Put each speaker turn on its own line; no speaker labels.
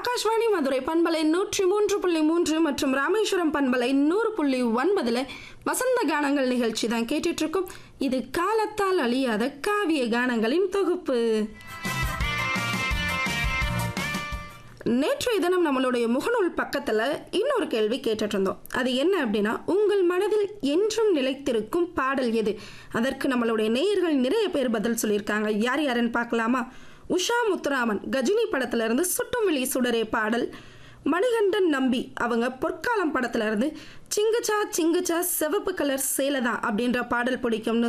ஆகாஷ்வாணி மதுரை பண்பலை நூற்றி மூன்று புள்ளி மூன்று மற்றும் ராமேஸ்வரம் பண்பலை நூறு புள்ளி ஒன்பதுல வசந்த கானங்கள் நிகழ்ச்சி தான் கேட்டுட்டு இருக்கோம் இது காலத்தால் அழியாத காவிய கானங்களின் தொகுப்பு நேற்றைய தினம் நம்மளுடைய முகநூல் பக்கத்தில் இன்னொரு கேள்வி கேட்டுட்டு இருந்தோம் அது என்ன அப்படின்னா உங்கள் மனதில் என்றும் நிலைத்திருக்கும் பாடல் எது அதற்கு நம்மளுடைய நேயர்கள் நிறைய பேர் பதில் சொல்லியிருக்காங்க யார் யாருன்னு பார்க்கலாமா உஷா முத்துராமன் கஜினி படத்துல இருந்து சுட்டும் வெளி சுடரே பாடல் மணிகண்டன் நம்பி அவங்க பொற்காலம் படத்துல இருந்து சிங்குச்சா சிங்குச்சா சிவப்பு கலர் சேலதா அப்படின்ற பாடல் பிடிக்கும்னு